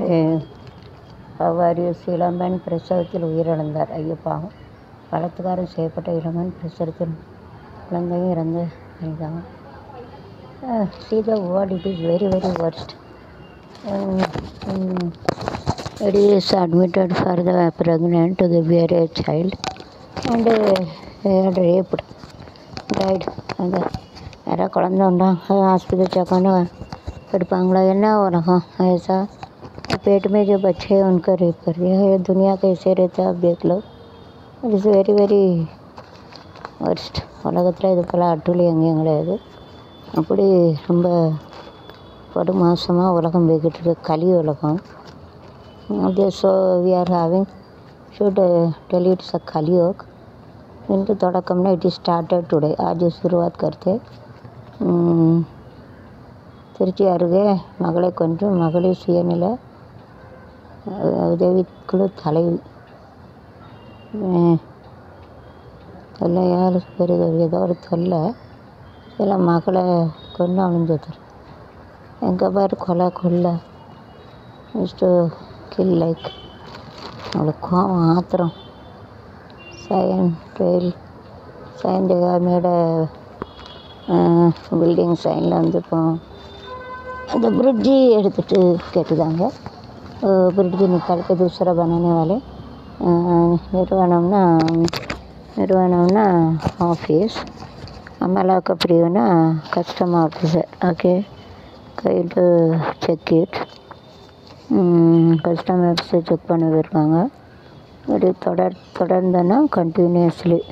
Warriors இளம்பெண் பிரசவத்தில் உயிரிழந்தார் ஐயோ பாவம் பலாத்காரம் செய்யப்பட்ட இளம்பெண் பிரசவத்தில் குழந்தையும் இறந்து இறந்தாங்க see the word it is very very worst um, um, it is admitted for the pregnant to give her a child and uh, had raped died அந்த யாராவது குழந்த உண்டாங்க ஹாஸ்பிटल चेक எடுப்பாங்களா என்ன उलगम ऐसा पेट में जो बच्चे हैं उनका रेप कर दिया है दुनिया कैसे रहता है आप देख लो it is very very worst உலகத்தில் இது போல் அட்டூழி எங்கேயும் கிடையாது அப்படி ரொம்ப படு மோசமாக உலகம் போய்கிட்டு இருக்கு கலி உலகம் அது so we are having should tell it's a Kalyug इनके தொடக்கம்னா இட் இஸ் ஸ்டார்டட் டுடே ஆஜ் शुरुआत करते உம், திருச்சி அருகே மகளை கொன்று மகளிர் சுயநில அஹ், உதவிக்குழு தலைவி அஹ், தொல்லை யார் பெரிய ஏதோ ஒரு தொல்லை சில மகளை கொண்டு அழிஞ்சது எங்கே பாரு கொலை கொள்ளை டு கில் லைக் அவளுக்கு கோவம் ஆத்திரம் சயன் ட்ரெயில் சைன் மேட பில்டிங் சைனில் வந்து இப்போ அந்த ब्रिड्जी எடுத்துகிட்டு கேட்டுதாங்க ब्रिड्जी निकाल के दूसरा बनाने वाले अ, நிறுவனம்னா நிறுவனம்னா ஆஃபீஸ் அமலாக்க பிரிவுனா custom officer okay guide check it custom officer check பண்ண போயிருக்காங்க ஒரு தொடர் தொடர்ந்தனா கண்டினியூஸ்லி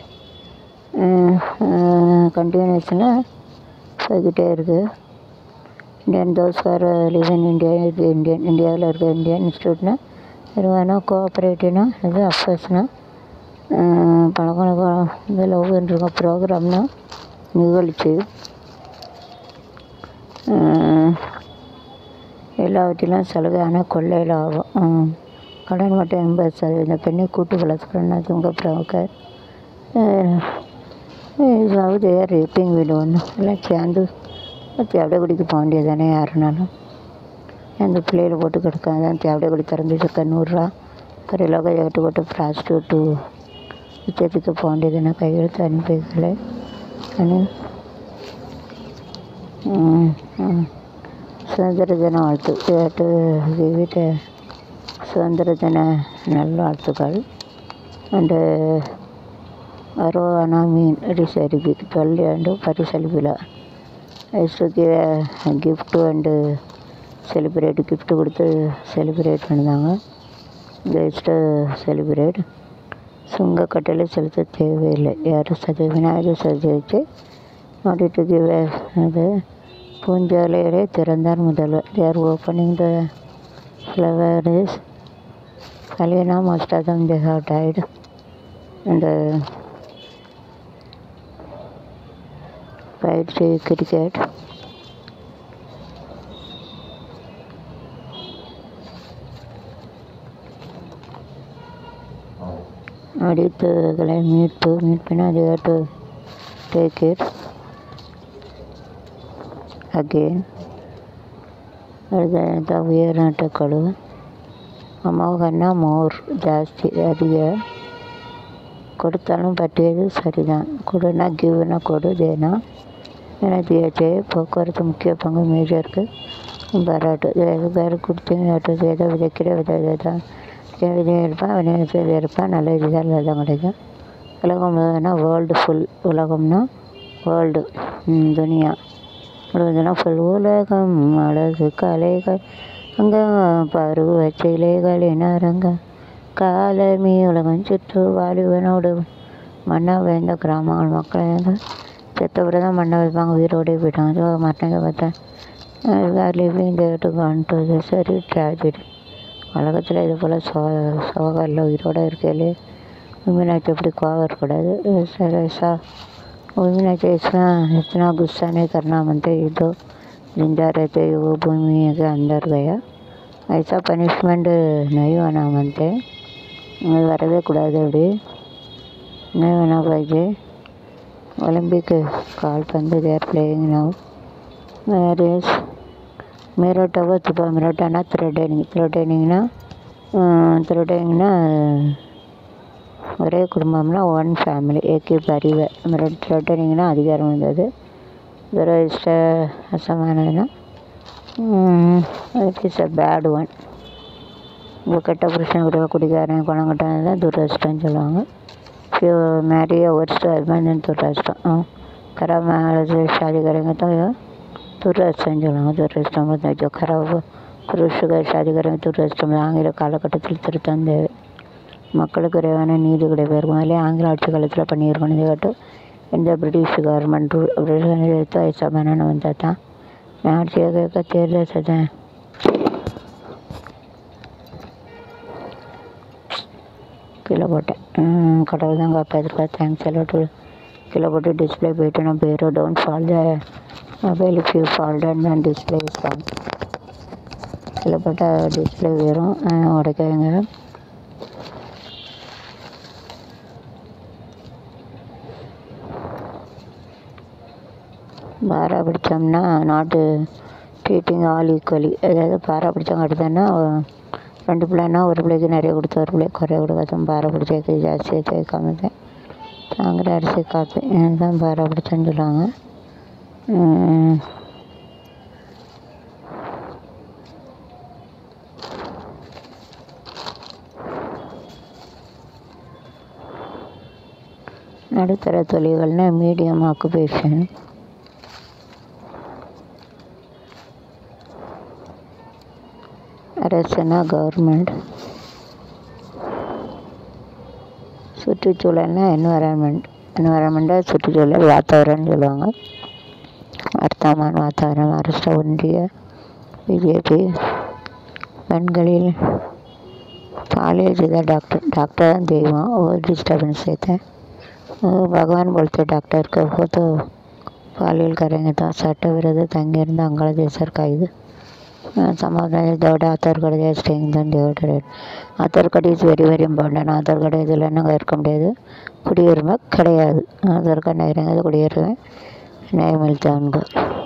கண்டினியூஸ்னால் போய்கிட்டே இருக்குது Indian those are live in India இது இந்தியன் இந்தியாவில் இருக்க இந்தியன் இன்ஸ்டியூட்னா நிறுவனம் கோஆப்ரேட்டிவ்னா இது அஃபேர்ஸ்னா பழக்கம் இந்த லவ்ன்றிருக்க ப்ரோக்ராம்னா நிகழ்ச்சி அஹ், எல்லாவற்றிலும் சலுகையான கொள்ளை லாபம் ம். கடன் மட்டும் எண்பது சதவீதம் பெண்ணை கூட்டு வளர்த்துக்கிறேன்னா உங்கள் ப்ரோக்கர் இதாவது ரேப்பிங் வீடு ஒன்று எல்லாம் சேர்ந்து தேவடைக்குடிக்கு போக வேண்டியது தானே யாருனாலும் அந்த பிள்ளைகளை போட்டு கிடக்காது தான் தேவடைக்குடி திறந்து வச்சுருக்க நூறுரூவா பிறகு ஏட்டு போட்டு ப்ராஸ்டியூட்டு விற்கிறதுக்கு போக வேண்டியது கையெழுத்து அனுப்பிக்கல அனு ம், ம். சுதந்திர தின வாழ்த்து கேட்டு வீட்டு சுதந்திர தின நல்வாழ்த்துக்கள் அண்டு அரோவானா மீன் ரிசர்வி டுவெல் அண்டு பரிசளிப்பில் ஐஸ்வர்க்கு கிஃப்ட்டு அண்டு செலிப்ரேட் gift கொடுத்து செலிப்ரேட் பண்ணினாங்க ஜஸ்ட்டு செலிப்ரேட் சுங்க கட்டளை செலுத்த தேவையில்லை யாரும் சதி விநாயகர் சதுர்த்தி வச்சு ஆடிட்டு கிவ் அது பூஞ்சாலையரை திறந்தார் முதல்வர் there opening the flower is கல்யாணா must of them they have tied and பயிற்சி கிரிக்கெட் அடித்துகளை மீட்பு மீட்பினா அது டு டேக் இட் அகெயின் அடுத்த உயர்நாட்டுக்கழு அமோகன்னா மோர் ஜாஸ்தி அதிக கொடுத்தாலும் பற்றியது சரிதான் கொடுனா கிவ்னா கொடு தேனா எனக்கு ஏற்றே போக்குவரத்து முக்கிய பங்கு மேஜருக்கு பாராட்டு வேறு வேறு கொடுத்து ஏதோ விதைக்கிற விதை விதைதான் விதை இருப்பான் வினையை இருப்பான் நல்ல ரிசல்ட் தான் கிடைக்கும் உலகம் முழுவதுனா வேர்ல்டு ஃபுல் உலகம்னா வேர்ல்டு துனியா முழுவதுனா ஃபுல் உலகம் அழகு கலைகள் அங்கே பருவ சிலைகளின் அரங்க காலமே உலகம் சுற்று வாலிபனோடு மண்ணை வேந்த கிராமங்கள் மக்கள் எங்க செத்தப்பறம் தான் மண்ணை வைப்பாங்க உயிரோடே போயிட்டாங்க ஸோ மற்றவங்க பார்த்தா லிவிங் டு கான் டு சரி ட்ராஜடி உலகத்தில் இது போல் சோ சோகம் இல்லை உயிரோடு இருக்கையிலே உண்மையாச்சு எப்படி கோவம் இருக்கக்கூடாது சரி ऐसा उन्होंने इतना इतना गुस्सा नहीं करना मनते ये तो जिंदा रहते वो भूमि के अंदर गया ऐसा பனிஷ்மெண்ட்டு नहीं होना मनते அது வரவே கூடாது அப்படி नहीं होना पाहिजे ஒலிம்பிக் கால்பந்து there playing now where is மிரோட்டாவோ துப்பா மிரோட்டானா த்ரெட்டனிங் த்ரெட்டனிங்னா த்ரெட்டனிங்னா ஒரே குடும்பம்னா ஒன் ஃபேமிலி ஏகே பரிவ மிரட் த்ரெட்டனிங்னா அதிகாரம் வந்தது துரதிஷ்ட அசமானதுன்னா it is a bad one உங்கள் கெட்ட புருஷன் கூட குடிக்காரன் குணம் கட்டானது துரதிஷ்டம்னு சொல்லுவாங்க ஃபியூ மேரி ஒர்ஸ்ட் ஹஸ்பண்ட் துரதிஷ்டம் खराब महाराज शादी करेंगे तो यह துரதிஷ்டம் சொல்லுவாங்க துரதிஷ்டம் जो खराब புருஷர்கள் शादी करेंगे துரதிஷ்டம் ஆங்கில காலகட்டத்தில் திருத்தம் தேவை மக்களுக்கு இறைவான நீதி கிடைப்பிருக்கும் அதிலே ஆங்கில ஆட்சி காலத்தில் பண்ணியிருக்கணும் இதை கேட்டு எந்த பிரிட்டிஷ் கவர்மெண்ட் ரூல் பிரிட்டிஷ் எடுத்து ஐசா பண்ணணும் வந்தால் தான் ஆட்சியை கேட்க தேர்தல் சதன் கீழே போட்டேன் கடவுள் தான் காப்பாற்றிருக்கா தேங்க்ஸ் எல்லாம் கீழே போட்டு டிஸ்பிளே போயிட்டு நான் போயிடும் don't fall the mobile if you fall down தான் டிஸ்பிளே ஃபால் கீழே போட்டால் டிஸ்பிளே போயிடும் உடைக்காதுங்க பாரா பிடிச்சோம்னா நாட்டு ட்ரீட்டிங் ஆல் ஈக்குவலி அதாவது பாரா பிடிச்சவங்க எடுத்தோன்னா ரெண்டு பிள்ளைன்னா ஒரு பிள்ளைக்கு நிறைய கொடுத்து ஒரு பிள்ளைக்கு குறைய கொடுக்காத பாரா பிடிச்சதுக்கு ஜாஸ்தியாக தேய்க்காம தான் தாங்கிற அரிசி காப்பி தான் பாரா பிடிச்சேன்னு சொல்லுவாங்க நடுத்தர தொழில்கள்னால் மீடியம் ஆக்குபேஷன் அரசுனா கவர்மெண்ட் சுற்றுச்சூழல்னா என்வரான்மெண்ட் என்வரான்மெண்ட்டாக சுற்றுச்சூழல் வாத்தாவரம்னு சொல்லுவாங்க வர்த்தமான் வாத்தாவரம் அரசு ஒன்றிய பிஜேபி பெண்களில் காலேஜ் தான் டாக்டர் டாக்टर தான் தெய்வம் वो डिस्टर्बेंस देता है भगवान बोलते डॉक्टर को वो तो பாலியல் करेंगे तो சட்ட விரோத தங்கியிருந்த அங்கலாதேசர் கைது சமாதான இதோட ஆதார் கார்டு தான் ஸ்டேயிங் தான் தேவைப்படுது Aadhaar card is very very important Aadhaar card இதில் நாங்கள் இருக்க முடியாது குடியுரிமை கிடையாது ஆதார் கார்டு நிறைய குடியுரிமை நியமித்தவன்கள்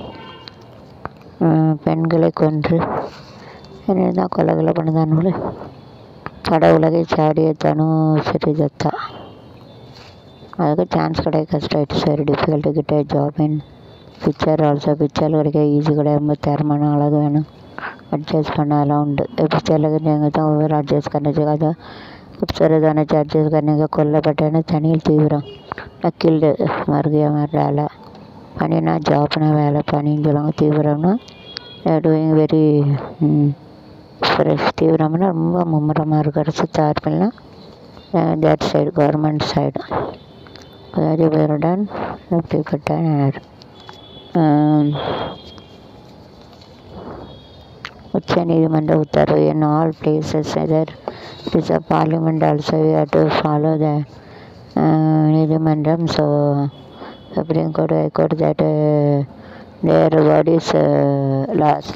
பெண்களை கொன்று தான் கொலை கொலை பண்ணுதானுங்களே பட உலகை சாடிய தனு ஸ்ரீதத்தா அதுக்கு சான்ஸ் கிடைக்க கஷ்டம் இட்ஸ் வெரி டிஃபிகல்ட் கிட்ட job in picture also picture கிடைக்க ஈஸி கிடையாது ரொம்ப திறமான அழகு வேணும் அட்ஜஸ்ட் பண்ண அதெல்லாம் उंड पिक्चर लगे रहेंगे तो ओवर एडजस्ट करने जगह तो खूबसूरत होने से एडजस्ट करने का கொல்லப்பட்டன தனியில் தீவிரம் கில்டு மर गया मर डाला பனினா ஜாப்னா வேலை பனின்னு சொல்லுவாங்க தீவிரம்னா டூயிங் வெரி ஃப்ரெஷ் தீவிரம்னா ரொம்ப மும்முரமாக இருக்கிற சார்பில்னா தேட் சைடு கவர்மெண்ட் சைடு அதிபருடன் எப்படிப்பட்டனர் உச்ச நீதிமன்ற உத்தரவு in all places either is a parliament also we have to follow the நீதிமன்றம் so supreme court high court that their word is last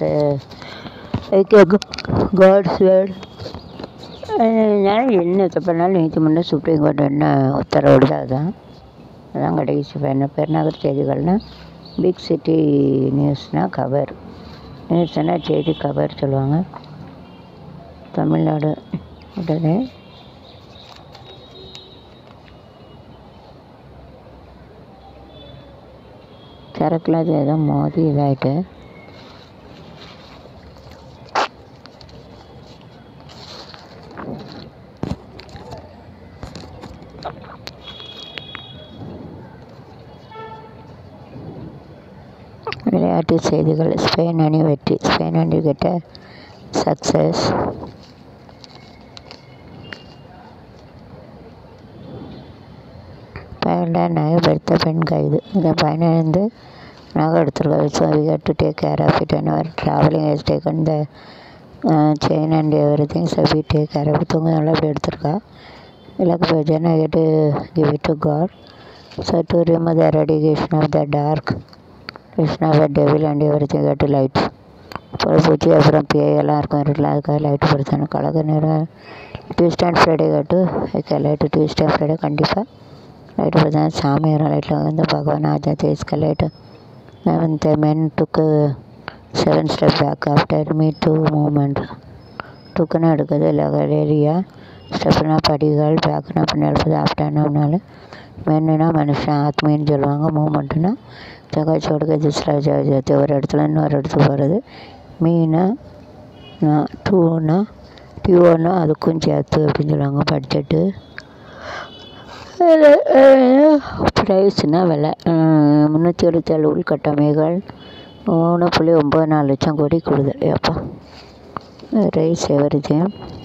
God's word அதனால் என்ன தப்புனாலும் நீதிமன்றம் சுப்ரீம் கோர்ட் என்ன உத்தரவிடுதோ அதுதான் அதான் கடைசி என்ன பெருநகர் செய்திகள்னால் பிக் சிட்டி நியூஸ்னால் கவர் நியூஸ்னால் செய்தி கவர் சொல்லுவாங்க தமிழ்நாடு உடனே சரக்குல அது ஏதோ மோதி இதாகிட்டு விளையாட்டு செய்திகள் ஸ்பெயின் அணி வெற்றி ஸ்பெயின் அணி கிட்ட சக்ஸஸ் பயனில் நகை பறித்த பெண் கைது இந்த பையனை வந்து நகை எடுத்துருக்காரு so we had to take care of it and அவர் travelling has taken the chain and every everything so we take care of தூங்க நல்லா இப்படி எடுத்திருக்கா இலக்கு பிரஜனை கேட்டு give it to God so to remove the eradication of the dark Krishna the devil and every everything கேட்டு light அப்புறம் பூச்சி அப்புறம் பேயெல்லாம் இருக்கும் இருட்டில் அதுக்காக லைட்டு பொறுத்தணும் கலக்க நேரம் டியூஸ்டே அண்ட் ஃப்ரைடே கேட்டு okay light Tuesday and Friday கண்டிப்பாக லைட்டு பொறுத்தா சாமி வரும் லைட்டில் வந்து பகவான் ஆஜா தேஸ்க லைட்டு வந்து மென் டுக்கு seven step back after me to moment டூக்குன்னா எடுக்கிறது லகரேரியா ஸ்டெப்னா படிகள் பேக்குனா பின்னாடி இருப்பது ஆஃப்டர்னால மென்னுனா மனுஷன் ஆத்மின்னு சொல்லுவாங்க மூமெண்ட்டுனா ஜகாச்சு கொடுக்க ஜிஸ்ரா ஜாத்தி ஒரு இடத்துல இன்னொரு இடத்துக்கு போகிறது மீனா டூனா டியூனா அதுக்கும் சேர்த்து அப்படின்னு சொல்லுவாங்க பட்ஜெட்டு ப்ரைஸ்னால் விலை முந்நூற்றி எழுபத்தேழு உள்கட்டமைகள் மூணு புள்ளி ஒம்பது நாலு லட்சம் கோடி கொடுதல் ஏப்பா ரைஸ் எவரிது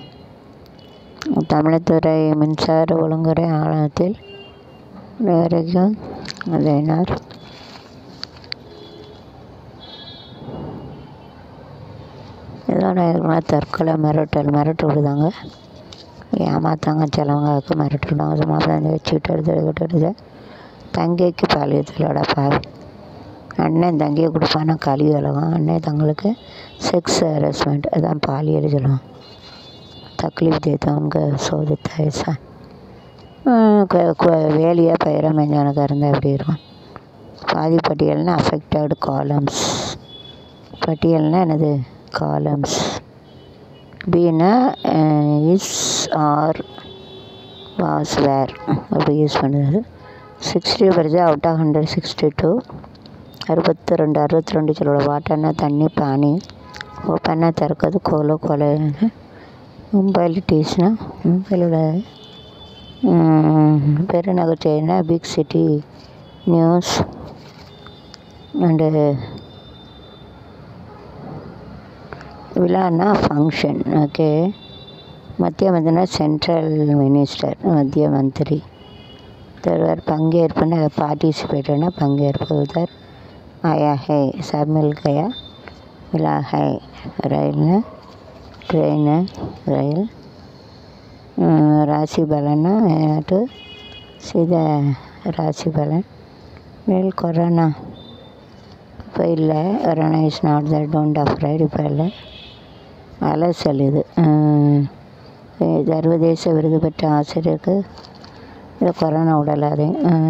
தமிழத்துறை மின்சார ஒழுங்குறை ஆழத்தில் வரைக்கும் அதனார் இதோட தற்கொலை மிரட்டல் மிரட்டு விடுதாங்க ஏமாத்தாங்க சிலவங்களுக்கு மிரட்டு விடுவாங்க சும்மா தான் வச்சுக்கிட்டு எடுத்து எடுத்துக்கிட்டு எடுத்து தங்கைக்கு பாலியத்திலோட பாவி அண்ணன் தங்கையை கொடுப்பானா கழி உலகம் அண்ணன் தங்களுக்கு செக்ஸ் ஹரஸ்மெண்ட் அதான் பாலியல் சொல்லுவான் தக்லீஃப் தேத்தா உங்க சோதித்த ஐசா வேலியாக பயிர மெஞ்சானதாக இருந்தால் எப்படி இருக்கும் பாதி பட்டியல்னா அஃபெக்டட் காலம்ஸ் பட்டியல்னா என்னது காலம்ஸ் பீனா இஸ் ஆர் வாஸ் வேர் அப்படி யூஸ் பண்ணுறது சிக்ஸ்டி பர்ஜா out of hundred sixty two அறுபத்தி ரெண்டு அறுபத்தி ரெண்டு சொல்லோட வாட்டர்னா தண்ணி பானி ஓப்பன்னா திறக்கிறது கோலோ கொலை மும்பையில் டீஸ்னால் மும்பையில் பெருநகர் செய்தினா பிக் சிட்டி நியூஸ் அண்டு விழான்னா ஃபங்க்ஷன் ஓகே மத்திய மந்திரினா சென்ட்ரல் மினிஸ்டர் மத்திய மந்திரி தருவார் பங்கேற்புன்னா பார்ட்டிசிபேட்டுன்னா பங்கேற்புதர் ஆயா ஹே சப்மில் கயா விழா ஹை ரயில்னு ட்ரெயினு ரயில் ராசி பலன்னா டு சீத ராசி பலன் மேல் கொரோனா இப்போ இல்லை corona is not the don't afraid இப்போ இல்லை அலசல் இது சர்வதேச விருது பெற்ற ஆசிரியருக்கு இது கொரோனா உடலாது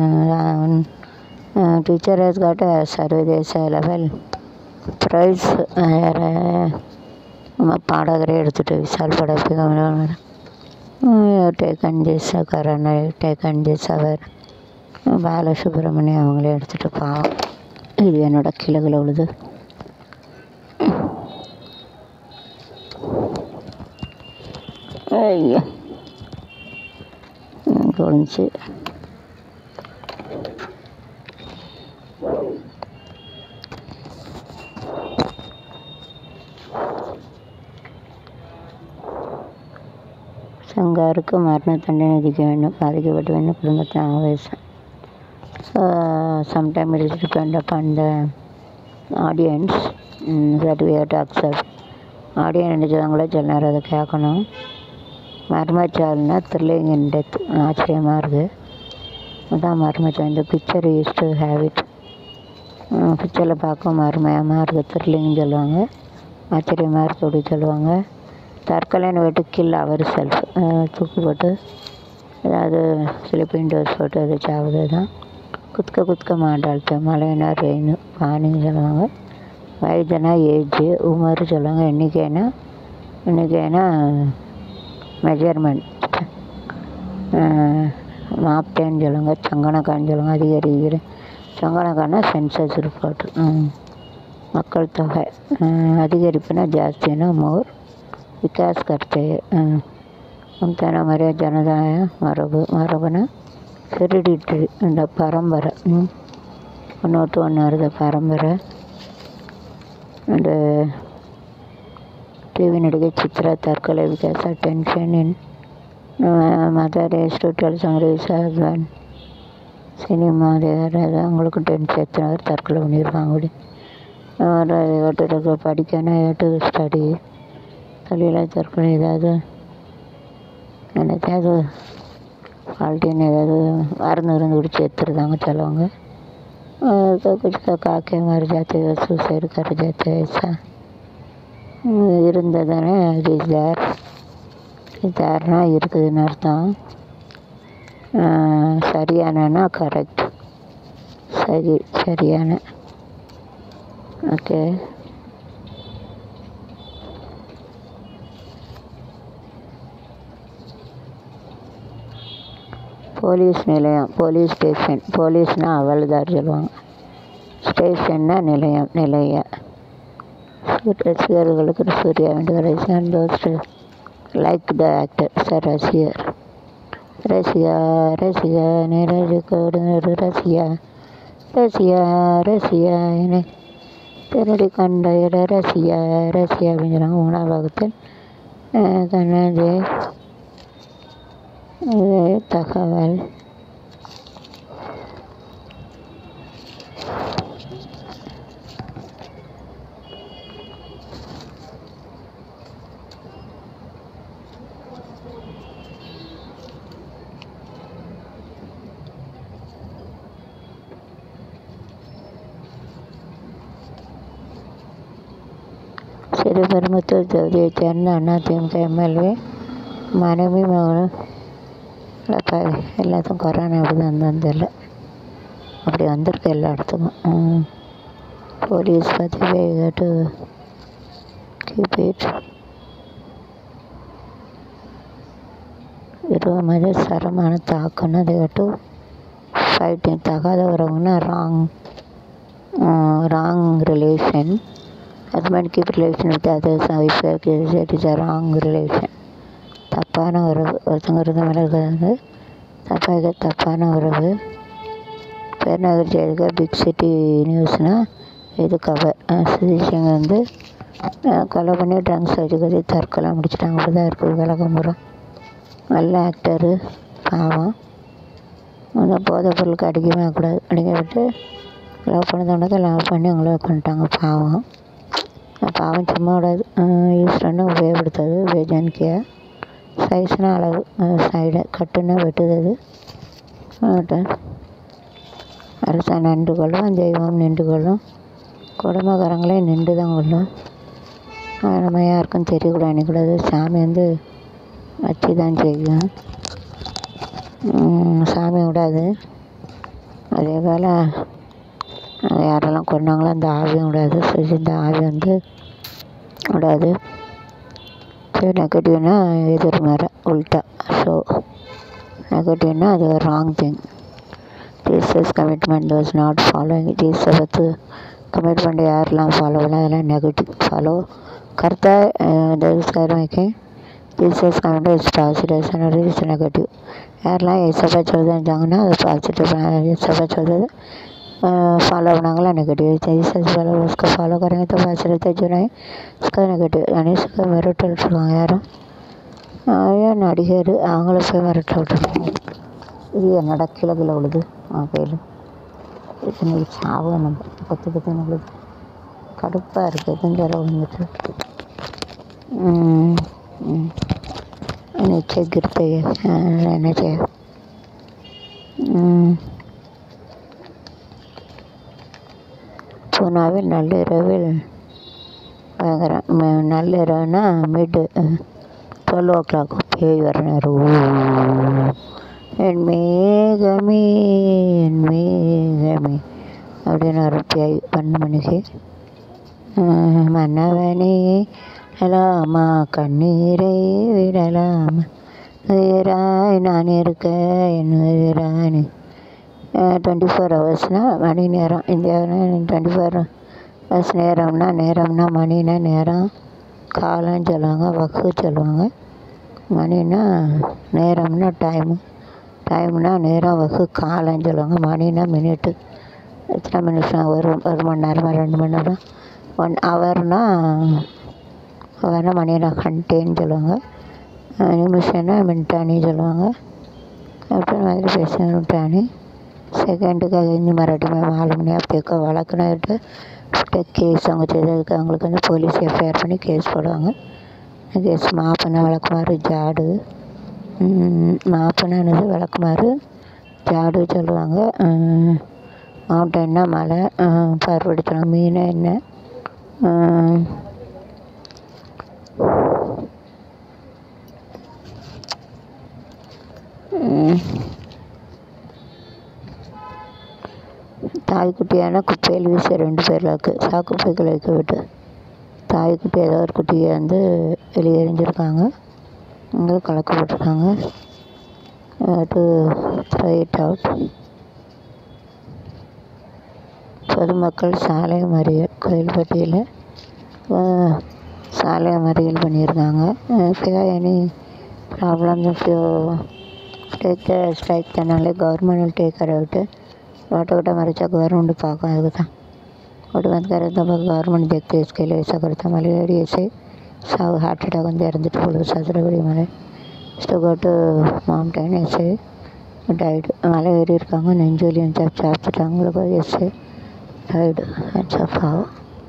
டீச்சர் ஹஸ் காட் சர்வதேச லெவல் ப்ரைஸ் வேறு நம்ம பாடகரே எடுத்துகிட்டு விசால் படப்பு taken this corona taken this அவர் பாலசுப்ரமணியம் அவங்களே எடுத்துகிட்டு பாவம் இது என்னோட கிழகுல உழுது ஐயா குளிச்சு சங்காருக்கு மரண தண்டனை விதிக்க வேண்டும் பாதிக்கப்பட்ட வேண்டும் குடும்பத்தின் ஆவேசம் so sometime it is depend upon the audience that we have to accept audience நினைச்சவங்களே சில நேரம் அதை கேட்கணும் மர்மச்சால்னா த்ரில்லிங் இன் டெத் ஆச்சரியமாக இருக்குது அதான் மர்மச்சால் இந்த picture use to have it பிக்சரில் பார்க்க மர்மயமாக இருக்குது த்ரில்லிங்னு சொல்லுவாங்க ஆச்சரியமாக இருக்குது அப்படி சொல்லுவாங்க தற்கொலைன்னு போய்ட்டு கில் அவர் செல்ஃப் தூக்கு போட்டு ஏதாவது ஸ்லிப்பிங் டோஸ் போட்டு அது சாவது தான் குத்துக்க குத்துக்க மாட்டாள்த்து மழைனா ரெயின் பானின்னு சொல்லுவாங்க வயதுனா ஏஜ் உமர் சொல்லுவாங்க எண்ணிக்கைனா எண்ணிக்கைனா மெஜர்மெண்ட் மாப்டேன்னு சொல்லுவாங்க சங்கனக்கான்னு சொல்லுவாங்க அதிகரிக்கிற சங்கனக்கானா சென்சஸ் ரிப்போர்ட் மக்கள் தொகை அதிகரிப்புனா ஜாஸ்தினா மோர் विकास करते ಅಂತಾನ ಮರ್ಯ ಜನದಾಯ ಮರಬು ಮರಬನ ಹೆರಿಡಿಟ್ರಿ இந்த பரம்பரை ஒன்று ஒன்று வருது பரம்பரை அண்டு டிவி நடிகை சித்ரா தற்கொலை விகாஸ் tension in mother as to tell சங்கரேஸ் ஹஸ்பண்ட் சினிமா அது அவங்களுக்கும் டென்ஷன் எத்தனை பேர் தற்கொலை பண்ணியிருக்காங்க அப்படி படிக்கணும் ஏட்டு ஸ்டடி தொழிலாக தற்கொலை ஏதாவது என்னத்தையாவது ஃபால்ட்டின்னு ஏதாவது மருந்து இருந்து குடிச்சு எடுத்துருந்தாங்க சிலவங்க कुछ காக்கை மறு जाते சூசைடு कर जाते ऐसा இருந்ததுன்னு இஸ் தேர் தேர்னா இருக்குதுன்னு அர்த்தம் சரியானனா கரெக்ட் சரி சரியான ஓகே போலீஸ் நிலையம் போலீஸ் ஸ்டேஷன் போலீஸ்னால் அவள்தார் சொல்லுவாங்க ஸ்டேஷன்னா நிலையம் நிலைய ரசிகர்களுக்கு சூர்யா வேண்டுகிற those like the actor sir ரசிகர் ரசிகா ரசிகா நிரஜிக்கோடு ரசிகா ரசிகா ரசிகா என திருடி கண்ட இட ரசிகா ரசிகா அப்படின்னு சொன்னாங்க மூணாம் பாகத்தில் கண்ணது தகவல் சிறுபெரும்புத்தூர் தொகுதியைச் சேர்ந்த அதிமுக எம்எல்ஏ மனைவி மகனும் அப்போ எல்லாத்துக்கும் கொரோனா எப்படி வந்ததுன்னு தெரில அப்படி வந்திருக்கு எல்லா இடத்துக்கும் போலீஸ் பற்றி கேட்டு கீப் இட் இருபது மாதிரி சரமான தாக்குன்னு அதை கேட்டு ஃபைட்டிங் தகாத உறவுன்னா wrong wrong relation husband keep relation with others wife it is a wrong relation தப்பான உறவு ஒருத்தங்க இருந்த மேலே இருக்கிறது தப்பாக தப்பான உறவு பெருநகர் ஜெயிலுக்கு பிக் சிட்டி நியூஸ்னால் இது கவர் சுதீஷங்க வந்து கொலை பண்ணி ட்ரங்க்ஸ் வச்சுக்கிறது தற்கொலை முடிச்சிட்டாங்க அப்படி தான் இருக்குது விளக்கம்புறம் நல்ல ஆக்டரு பாவம் அந்த போதைப் பொருளுக்கு அடிக்கவே கூடாது அடிக்க விட்டு லவ் பண்ணதோட லவ் பண்ணி அவங்கள பண்ணிட்டாங்க பாவம் பாவம் சும்மா விடாது ஈஸ்வரனை உபயோகப்படுத்தாது வேஜானிக்கையா சைஸ்னா அளவு சைடு கட்டுன்னா வெட்டுது அது அரசா நின்று கொள்ளும் தெய்வம் நின்று கொள்ளும் குடும்பக்காரங்களே நின்று தான் கொள்ளும் நம்ம யாருக்கும் தெரியக்கூடாது நினைக்கூடாது சாமி வந்து வச்சு தான் செய்யும் சாமி விடாது அதே போல் யாரெல்லாம் கொண்டாங்களோ அந்த ஆவியும் விடாது சரி இந்த ஆவி வந்து விடாது சரி நெகட்டிவ்னா எதிர்மறை உல்ட்டா ஸோ நெகட்டிவ்னா அது ஒரு wrong thing Jesus commitment was not following ஜீசஸை பற்றி கமிட்மெண்ட் யாரெல்லாம் ஃபாலோ பண்ணலாம் அதெல்லாம் நெகட்டிவ் ஃபாலோ கரெக்டாக தரிஸ்காரம் வைக்கேன் Jesus commitment is positive is negative யாரெல்லாம் எசப்பா சொல்லுதான்னு அது பாசிட்டிவ் எசப்பா சொல்லுது फॉलो बनांगला नेगेटिव जैसे वाला उसको फॉलो करेंगे तो वैसे रहता जो नहीं उसका नेगेटिव यानी उसका மிரட்ட விட்டுருவாங்க யாரும் ஏன் நடிகர் அவங்கள போய் மிரட்ட விட்டுருவாங்க இது என்னடா கீழே கீழே விழுது அவன் கையில் இன்னைக்கு சாவு நம்ம பத்து பத்து விழுது கடுப்பாக இருக்குது கொஞ்சம் விழுந்துட்டு नीचे गिरते रहना चाहिए பூனாவில் நள்ளிரவில் பயங்கர நள்ளிரவுனா மிட்டு டுவெல் ஓ கிளாக் பேய் வர நேரம் என் மேகமே என் மேகமே அப்படின்னு வரும் பேய் பன்னெண்டு மணிக்கு மன்னவனே விடலாமா கண்ணீரை விடலாமா உயிராய் நான் இருக்க என் உயிராய் டுவெண்ட்டி ஃபோர் ஹவர்ஸ்னால் மணி நேரம் இந்தியாவில் டுவெண்ட்டி ஃபோர் ஹவர்ஸ் நேரம்னா நேரம்னா மணினா நேரம் காலம்னு சொல்லுவாங்க வக்கு சொல்லுவாங்க மணினா நேரம்னா டைமு டைம்னா நேரம் வகு காலம்னு சொல்லுவாங்க மணினா மினிட்டு எத்தனை நிமிஷம் ஒரு ஒரு மணி நேரமா ரெண்டு மணி நேரம் ஒன் ஹவர்னால் ஹவர்னால் மணினா கண்டேன்னு சொல்லுவாங்க நிமிஷம்னா மின்ட்டானி சொல்லுவாங்க அப்புறம் மாதிரி பேசுகிறேன் மின்ட்டானி செகண்டுக்கு அது இன்னும் மராட்டி में मालूम नहीं अब देखो வழக்குனாட்டு கேஸ் அவங்க செய்ததுக்கு அவங்களுக்கு வந்து போலீஸ் எஃப்ஐஆர் பண்ணி கேஸ் போடுவாங்க கேஸ் மாப்பண்ண விளக்குமாறு ஜாடு மாப்பண்ணது விளக்குமாறு ஜாடு சொல்லுவாங்க மவுண்டன்னா மலை பருவடித்தனம் மீன் என்ன தாய்க்குட்டியான குப்பையில் வீச ரெண்டு பேர் லாக்கு சாக்குப்பைகள் வைக்க விட்டு தாய்க்குட்டி ஏதோ ஒரு குட்டியை வந்து வெளியே எறிஞ்சிருக்காங்க அங்கே கலக்க போட்டிருக்காங்க அது த்ரோ இட் அவுட் பொதுமக்கள் சாலை மறியல் கோயில்பட்டியில் சாலை மறியல் பண்ணியிருக்காங்க if you have any problems if you take the strike தனாலே government will take care out ரோட்டை விட்ட மறிச்சா கவர்மெண்ட் பார்க்கும் அதுக்கு தான் ఒకటి మంది కరెక్ట్ గవర్నమెంట్ చెక్ తీసుకెళ్ళి వేసాక మళ్ళీ ఏడు వేసి సాగు హార్ట్ అటాక్ ఉంది ఇறந்துட்டு போகுது சதுரகிரி மலை டு கோ டு மவுண்டன் எஸ்ஏ டைடு மலை ஏறி இருக்காங்க நெஞ்சொலியும் சாப் சாப்பிட்டுட்டாங்க உங்களுக்கு எஸ்ஏ டைடு ஹெட்ஸ் ஆகும்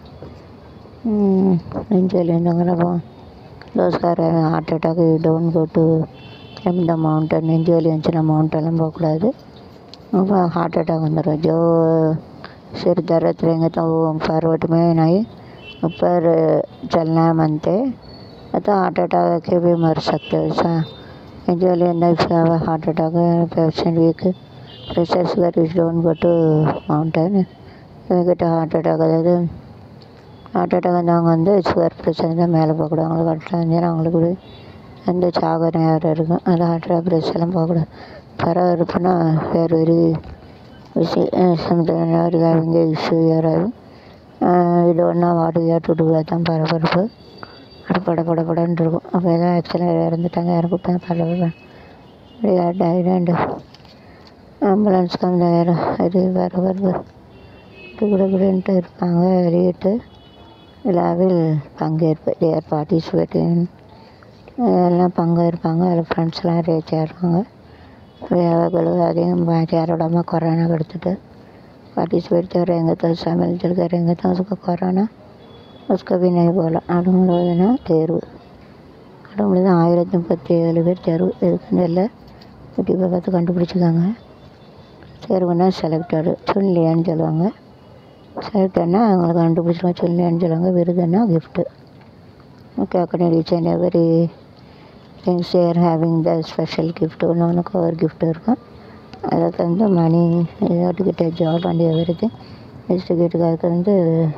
நெஞ்சொலி இருந்தாங்களப்போ those who are having heart attack you don't go to climb the mountain நெஞ்சொலி இருந்துச்சுன்னா மவுண்டெல்லாம் போகக்கூடாது அப்போ हार्ट अटैक வந்துடும் जो सिर दर्द रहेंगे तो वो फॉरवर्ड में नहीं ऊपर चलना है मनते तो हार्ट अटैक के भी मर सकते हो ऐसा usually heart attack patient weak pressure sugar is don't go to mountain கிட்ட ஹார்ட் அட்டாக் அதாவது ஹார்ட் அட்டாக் வந்தவங்க வந்து சுகர் பிரச்சனை தான் மேலே போகக்கூடாது அவங்களுக்கு கரெக்டாக இருந்துச்சுன்னா அவங்களுக்கு கூட எந்த சாக நேரம் இருக்கும் அது ஹார்ட் அட்டாக் ப்ரெஷர்லாம் போகக்கூடாது பரபரப்புனா வேறு ஒரு விஷயம் சம்திங் யார் ஹேவிங் இஷ்யூ யாராவது இது ஒன்றா வாட்டு ஏற்றுட்டு தான் பரபரப்பு அது பட பட படன்னு இருக்கும் அப்போ எதாவது ஆக்சிடென்ட் இறந்துட்டாங்க இறந்துட்டாங்க பரபரப்பு அப்படியே டைரண்ட் ஆம்புலன்ஸ்க்கு அந்த வேறு இது பரபரப்பு கூட கூடன்ட்டு இருப்பாங்க வெளியிட்டு விழாவில் பங்கேற்பு தேர் பார்ட்டிசிபேட்டிங் எல்லாம் பங்கேற்பாங்க அதில் ஃப்ரெண்ட்ஸ்லாம் ரேச்சாக இருப்பாங்க வியாபாரிகள் அதிகம் யாரோட அம்மா கொரோனா எடுத்துட்டு पार्टिसिपेट कर रहेंगे तो शामिल जल करेंगे तो उसको கொரோனா उसको भी नहीं बोला அடும்புழுதுனா தேர்வு அடும்புழுது ஆயிரத்தி முப்பத்தி ஏழு பேர் தேர்வு இதுக்கு இல்லை யூடியூப்பை பார்த்து கண்டுபிடிச்சிக்காங்க தேர்வுனா செலக்டடு சுன்லியான்னு சொல்லுவாங்க செலக்டட்னா அவங்களை கண்டுபிடிச்சிருவாங்க சுன்லியான்னு சொல்லுவாங்க விருதுன்னா கிஃப்ட்டு கேட்கணும் reach and every things there having the special gift ஒன்று ஒன்றுக்கு ஒரு கிஃப்ட் இருக்கும் அதுக்கு வந்து மணி ஏதாட்டுக்கிட்ட ஜாப் அண்ட் எவ்ரி திங் இன்ஸ்டியூட்டுக்கு வந்து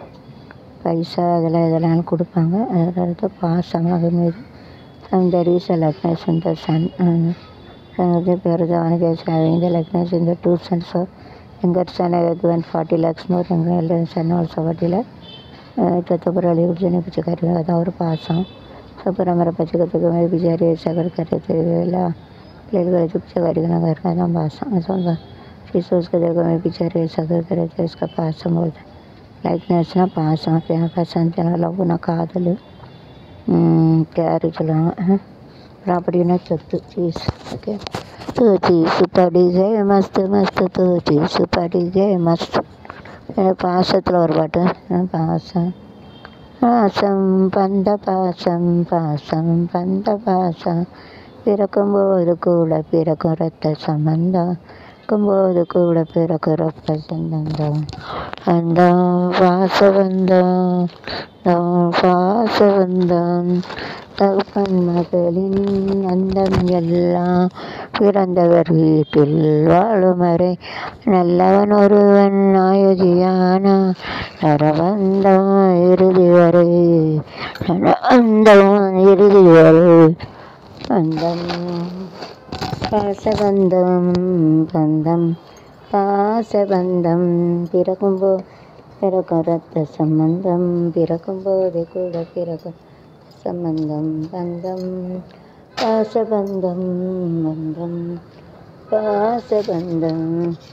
பைசா அதெல்லாம் இதெல்லாம் கொடுப்பாங்க அதில் அடுத்து பாசம் அது மாரி அந்த ரீசல் லக்னஸ் இந்த சன் வந்து பேர் தான் having the likeness in the two sons of younger son I given 40 lakhs more younger elder son also 40 lakh चतुपुर Ali उर्जनी कुछ करेगा था और पास हूँ सब हमारा बच्चे को तो मैं बेचारे ऐसा कर करे थे वेला प्लेट कर चुप से करेगा ना घर का था पास हूँ ऐसा फिर उसके देखो मैं बेचारे ऐसा कर करे थे इसका पास हूँ बोलते லைக்னஸ் நான் பாசம் பேன பசங்க லவ் நான் காதல் கேரு சொல்லுவாங்க ப்ராப்பர்ட்டினா சொத்து சீஸ் ஓகே तो चीज पड़ी गए मस्त मस्त तो चीज पड़ी गए मस्त எனக்கு பாசத்தில் ஒரு பாட்டு அஹ் பாசம் பாசம் பந்த பாசம் பாசம் பந்த பாசம் பிறக்கும்போது கூட பிறக்கும் ரத்த சம்பந்தம் பிறக்கும்போது கூட பிறக்கும் ரத்த சம்பந்தம் அந்த பாசபந்தம் பாசபந்தம் தகப்பன் மகளின் அந்தம் எல்லாம் பிறந்தவர் வீட்டில் வாழும் வரை நல்லவன் ஒருவன் நாயகியானா நரவந்தம் இறுதி வரை நரவந்தம் இறுதி வரை பந்தம் பாசபந்தம் பந்தம் பாசபந்தம் பிறக்கும்போ பிறக்கும் ரத்த சம்பந்தம் பிறக்கும்போது கூட பிறக்கும் சம்பந்தம் பந்தம் பாசபந்தம் பந்தம் பாசபந்தம்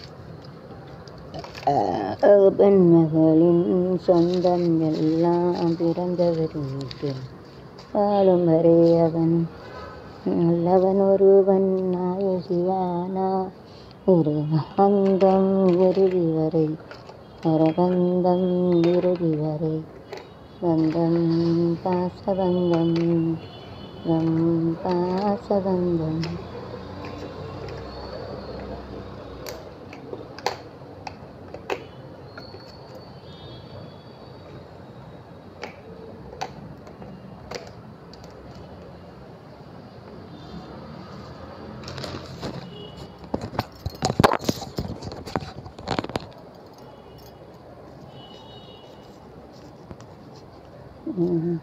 பெண் மகளின் சொந்தம் எல்லாம் பிறந்தவர் வீட்டில் வாழும் வரை அவன் நல்லவன் ஒருவன் நாயகியானா ஒரு அந்தம் இறுதி வரை நரபந்தம் இறுதி வரை பந்தம் பாசபந்தம் ரம் பாசபந்தம் ம்.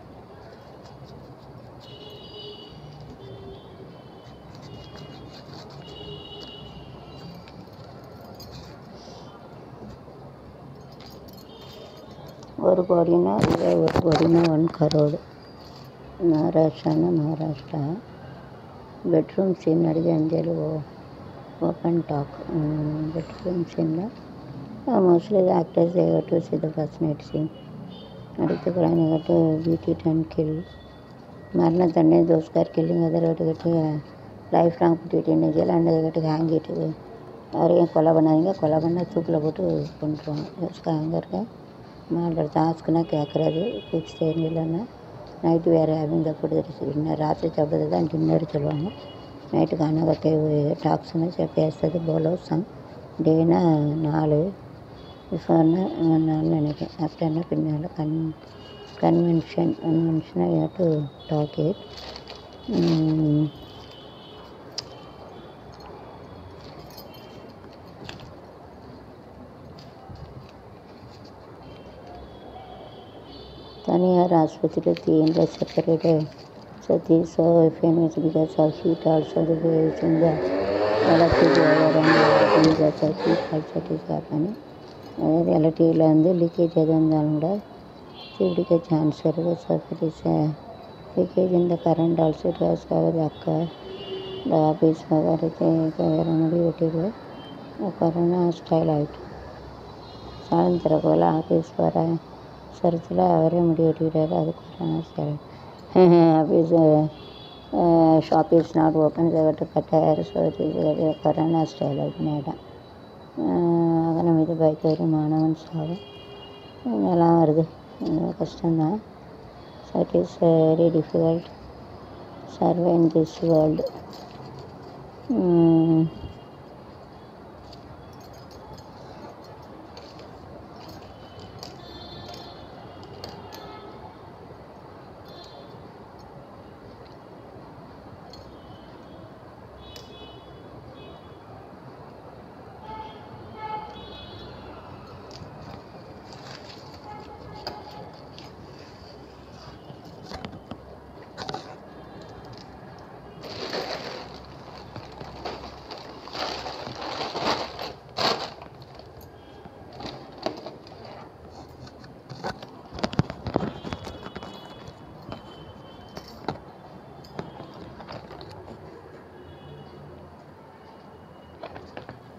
ஒரு கோடினா இதே ஒரு கோடினா ஒன் கரோடு மகாராஷ்டிரானா மகாராஷ்டிரா பெட்ரூம் சீன் நடிகை அஞ்சலி ஓ ஓப்பன் டாக் பெட்ரூம் சீனில் mostly the actors they got to see the first night scene அடுத்த குழந்தை கட்டு பியூட்டி அண்ட் கில் மரண தண்டனை those car killing other got life long புட்டிட்டு jail and got hang it யாரையும் கொலை பண்ணாதீங்க கொலை பண்ணால் தூக்கில் போட்டு கொண்டுருவாங்க தோஸ்க்கு ஹேங்க இருக்க மேலே டாஸ்க்குனா கேட்குறது ஃபிக்ஸ் இல்லைன்னா நைட்டு வேறு அவங்க ஃபுட் டின்னர் ராத்திரி சாப்பிட்றது தான் டின்னர் சொல்லுவாங்க நைட்டுக்கு அனகத்தை டாக்ஸ்னு பேசுறது போலோ சம் டேனா நாலு பிஃபோர்னா நாலு நினைக்கிறேன் ஆஃப்டர்னா பின்னால் கன் கன்வென்ஷன் கன்வென்ஷனாக டு டாக் இட் தனியார் ஆஸ்பத்திரியில் தீயில separate So these are famous because of heat also the waves in the electric wire and because of heat also it is happening. அதாவது எலக்ட்ரிக்கில் வந்து லீக்கேஜ் எது இருந்தாலும் கூட தீப்பிடிக்க சான்ஸ் இருக்குது ஸோ இட் இஸ் லீக்கேஜ் இந்த current also it was cover அக்கா இந்த ஆஃபீஸ் வரைக்கு வேறு முடி வெட்டிட்டு கொரோனா ஸ்டைல் ஆகிட்டு சாயந்தரக்குள்ள ஆஃபீஸ் வர சரத்தில் அவரே முடி வெட்டிக்கிட்டாரு அது corona style office shop is not open to cutter so it is corona style அப்படின்னு ஆகிட்டான் அதனை மீது பைக் ஒரு மாணவன் சாவும் இதெல்லாம் வருது ரொம்ப கஷ்டம்தான் so it is very difficult survey in this world